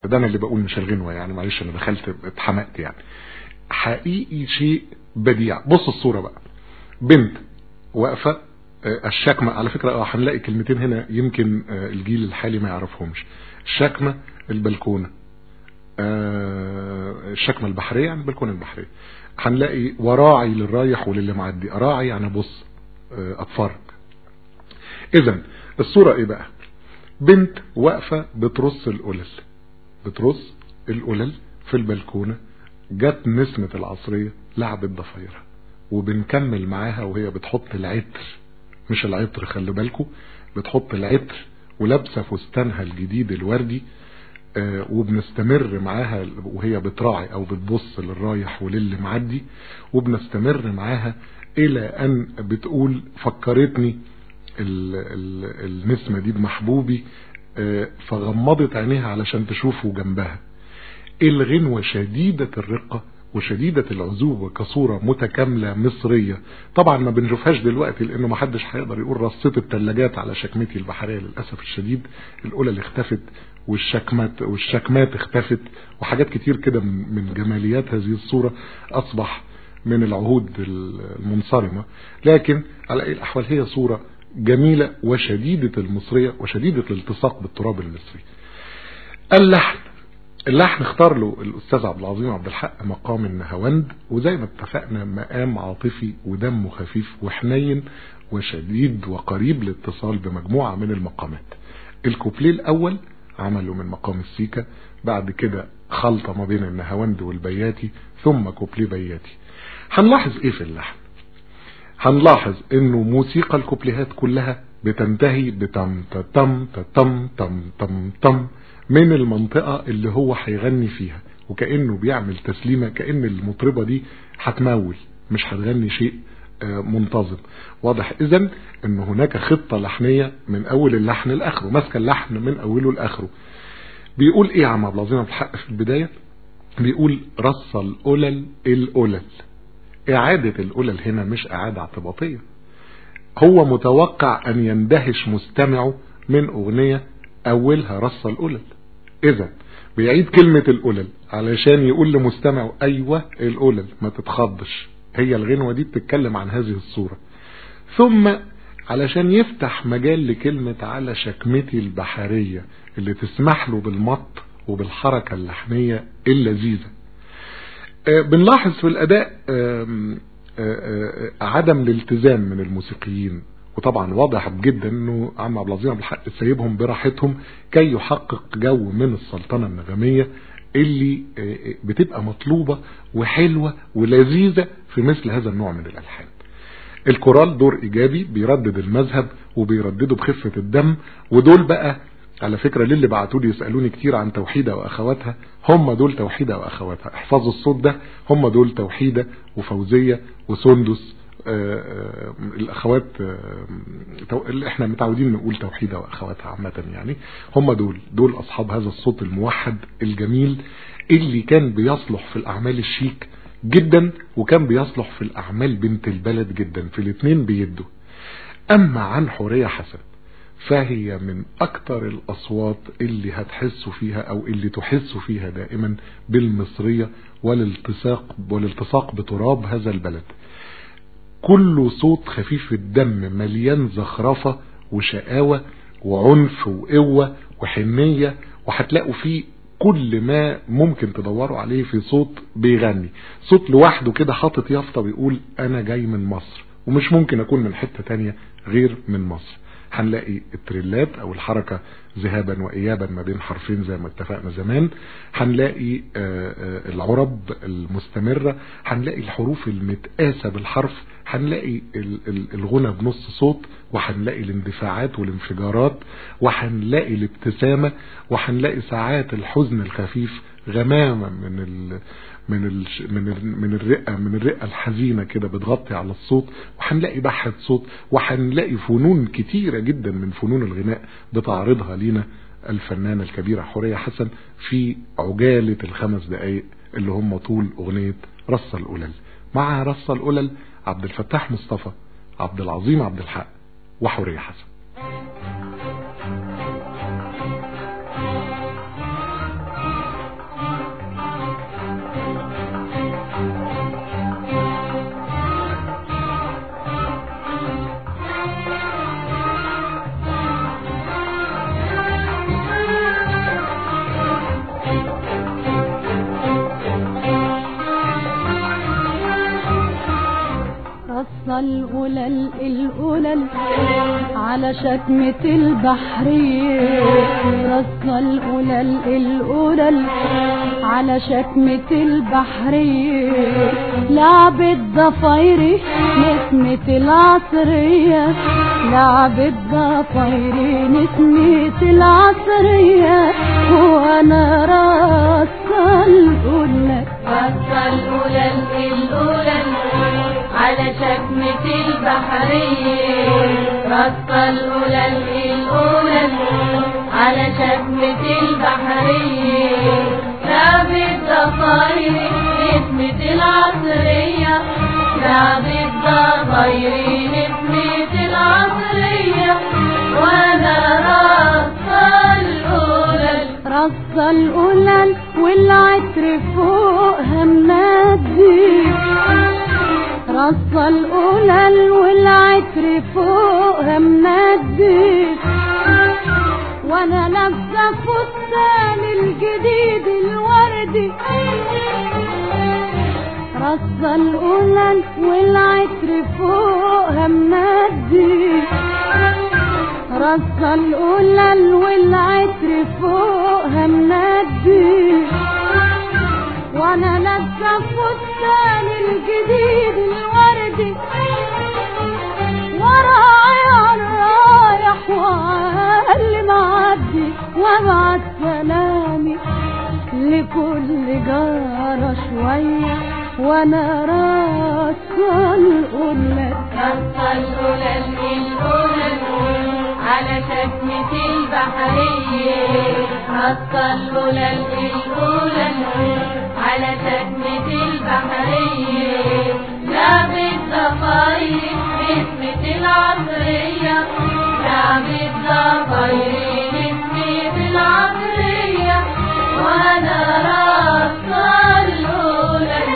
ده انا اللي بقول مش الغنوة يعني معلش انا دخلت اتحمقت يعني حقيقي شيء بديع بص الصورة بقى بنت واقفة الشكمة على فكرة اه هنلاقي كلمتين هنا يمكن الجيل الحالي ما يعرفهمش الشكمة البلكونة الشكمة البحرية يعني البلكونة البحرية هنلاقي وراعي للرايح وللي معدي اراعي يعني بص اتفرج اذا الصورة ايه بقى بنت واقفة بترص القلل بترص القلل في البلكونة جت نسمة العصرية لعبت ضفايرها وبنكمل معاها وهي بتحط العطر مش العطر خلي بالكم بتحط العطر ولابسه فستانها الجديد الوردي آه وبنستمر معاها وهي بتراعي او بتبص للرايح وللي معدي وبنستمر معاها الى ان بتقول فكرتني ال ال النسمة دي بمحبوبي آه فغمضت عينيها علشان تشوفه جنبها الغنوة شديدة الرقة وشديدة العزوبة كصورة متكاملة مصرية طبعا ما بنشوفهاش دلوقتي لانه ما حدش هيقدر يقول رصيت التلاجات على شكمتي البحرية للأسف الشديد الأولى اللي اختفت والشكمات والشكمات اختفت وحاجات كتير كده من جماليات هذه الصورة أصبح من العهود المنصرمة لكن على أي الأحوال هي صورة جميلة وشديدة المصرية وشديدة الالتصاق بالتراب المصري اللحن اللحن اختار له الاستاذ عبد العظيم عبد الحق مقام النهاوند وزي ما اتفقنا مقام عاطفي ودمه خفيف وحنين وشديد وقريب الاتصال بمجموعة من المقامات الكوبليه الاول عمله من مقام السيكا بعد كده خلطة ما بين النهاوند والبياتي ثم كوبليه بياتي هنلاحظ ايه في اللحن هنلاحظ انه موسيقى الكوبليهات كلها بتنتهي بتم تم تم تم تم تم من المنطقة اللي هو هيغني فيها وكأنه بيعمل تسليمة كأن المطربة دي هتمول مش هتغني شيء منتظم واضح اذا ان هناك خطة لحنية من اول اللحن لاخره ماسكه اللحن من اوله لاخره بيقول ايه يا عم عبد العظيم عبد الحق في البداية بيقول رص القلل القلل اعادة القلل هنا مش اعادة اعتباطية هو متوقع ان يندهش مستمعه من اغنية اولها رص القلل اذا بيعيد كلمة القلل علشان يقول لمستمعه ايوه القلل ما تتخضش هي الغنوة دي بتتكلم عن هذه الصورة ثم علشان يفتح مجال لكلمة على شكمتي البحرية اللي تسمح له بالمط وبالحركة اللحنية اللذيذة بنلاحظ في الاداء عدم الالتزام من الموسيقيين وطبعا واضح جدا انه عم عبد العزيز عبد الحق سايبهم براحتهم كي يحقق جو من السلطنه النغميه اللي بتبقى مطلوبه وحلوه ولذيذه في مثل هذا النوع من الالحان. الكورال دور ايجابي بيردد المذهب وبيردده بخفه الدم ودول بقى على فكره للي بعتوا لي يسالوني كتير عن توحيده واخواتها هم دول توحيده واخواتها احفظوا الصوت ده هم دول توحيده وفوزيه وسندس آآ آآ الاخوات اللي احنا متعودين نقول توحيده واخواتها عامه يعني هم دول دول اصحاب هذا الصوت الموحد الجميل اللي كان بيصلح في الاعمال الشيك جدا وكان بيصلح في الاعمال بنت البلد جدا في الاثنين بيدوا اما عن حوريه حسن فهي من اكتر الاصوات اللي هتحسوا فيها او اللي تحسوا فيها دائما بالمصريه والالتصاق والالتصاق بتراب هذا البلد كله صوت خفيف الدم مليان زخرفة وشقاوة وعنف وقوة وحنية وهتلاقوا فيه كل ما ممكن تدوروا عليه في صوت بيغني صوت لوحده كده حاطط يافطة بيقول انا جاي من مصر ومش ممكن اكون من حتة تانية غير من مصر هنلاقي التريلات او الحركة ذهابا وايابا ما بين حرفين زي ما اتفقنا زمان هنلاقي العرب المستمرة هنلاقي الحروف المتقاسة بالحرف هنلاقي الغنى بنص صوت وهنلاقي الاندفاعات والانفجارات وهنلاقي الابتسامة وهنلاقي ساعات الحزن الخفيف غمامة من ال من ال من ال من الرئة من الرئة الحزينة كده بتغطي على الصوت وهنلاقي بحة صوت وهنلاقي فنون كتيرة جدا من فنون الغناء بتعرضها لينا الفنانة الكبيرة حورية حسن في عجالة الخمس دقايق اللي هم طول اغنية رص القلل مع رص القلل عبد الفتاح مصطفى عبد العظيم عبد الحق وحورية حسن القلل القلل على شكمة البحرية رص القلل القلل على شكمة البحرية لعبة ضفايري نسمة العصرية لعبة ضفايري نسمة العصرية وانا رص القلل رص القلل القلل على شكمة البحرية رص القلل القلل على شكمة البحرية لعبة ضفايري نسمة العصرية لعبة ضفايري نسمة العصرية وانا رص القلل رص القلل والعطر فوقها منادي رص القلل والعطر فوقها منادي وانا لابسه فستان الجديد الوردي رص القلل والعطر فوقها منادي رص القلل والعطر فوقها منادي وانا لابسه فستان الجديد الوردي ورايا الرايح واللي معدي وابعت سلامي لكل جارة شوية وانا راسه القلة رص القلل القلل على شكمة البحرية رص القلل القلل على شكمة البحرية لعبة ضفاير نسمة العصرية لعبة ضفاير نسمة العصرية وانا رص القلل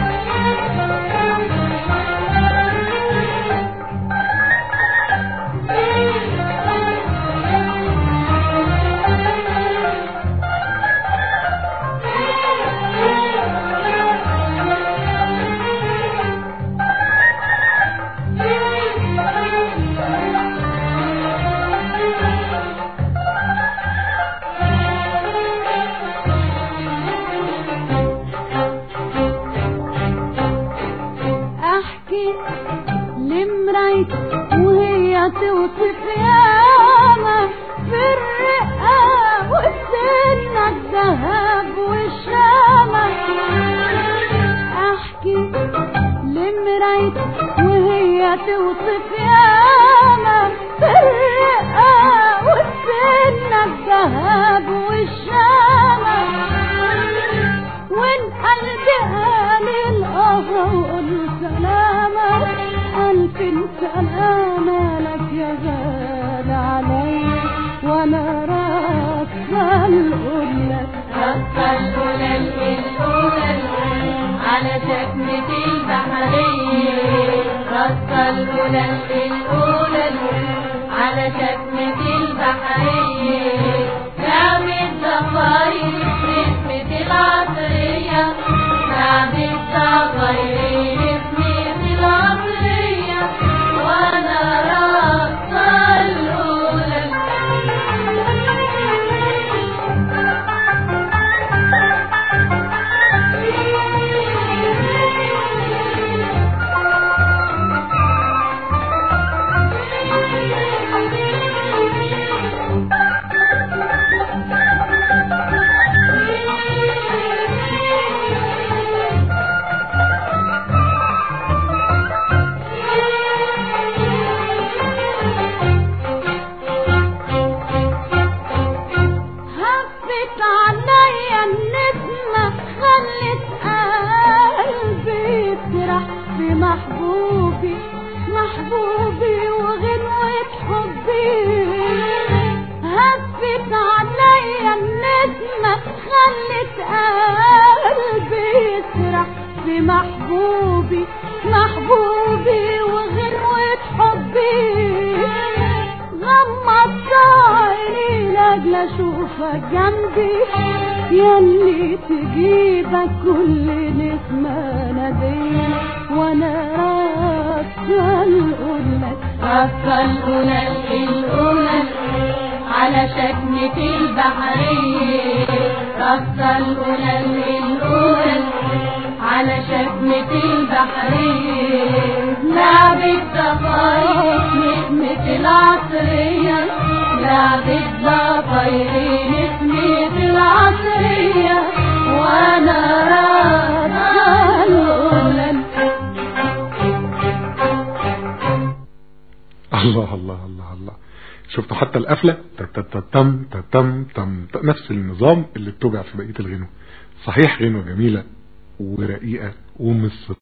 احكي لمرايتي وهي توصف ياما في الرقة والسنة الذهب والشامة احكي لمرايتي وهي توصف ياما في الرقة والسنة الذهب والشامة وان قلبي قال القهر سلامة ألف سلامة لك يا غالي عليا وأنا راكبة القلة رص القلل القلل على شكمة البحرية رص القلل القلل على شكمة البحرية لعبة ضفاير نسمة العصرية لعبة ضفاير نسمة العصرية وانا رص القلل هفت عليا النسمة خلت قلبي يسرح في محبوبي محبوبي وغنوة حبي هفت عليا النسمة خلت قلبي يسرح في محبوبي محبوبي وغنوة حبي غمضت عيني لاجل اشوفك جنبي ياللي تجيبك كل نسمة نادية وانا الأولى رصة الأولى الأولى على شكمة البحرية رصة الأولى الأولى على شكمة البحرية لعبة ضفاير نسمة العصرية لعبة ضفاير نسمة العصرية وأنا رصة الأولى الله الله الله الله شفتوا حتى القفلة تتتم تتم تم نفس النظام اللي بتوجع في بقية الغنوة صحيح غنوة جميلة ورقيقة ومصر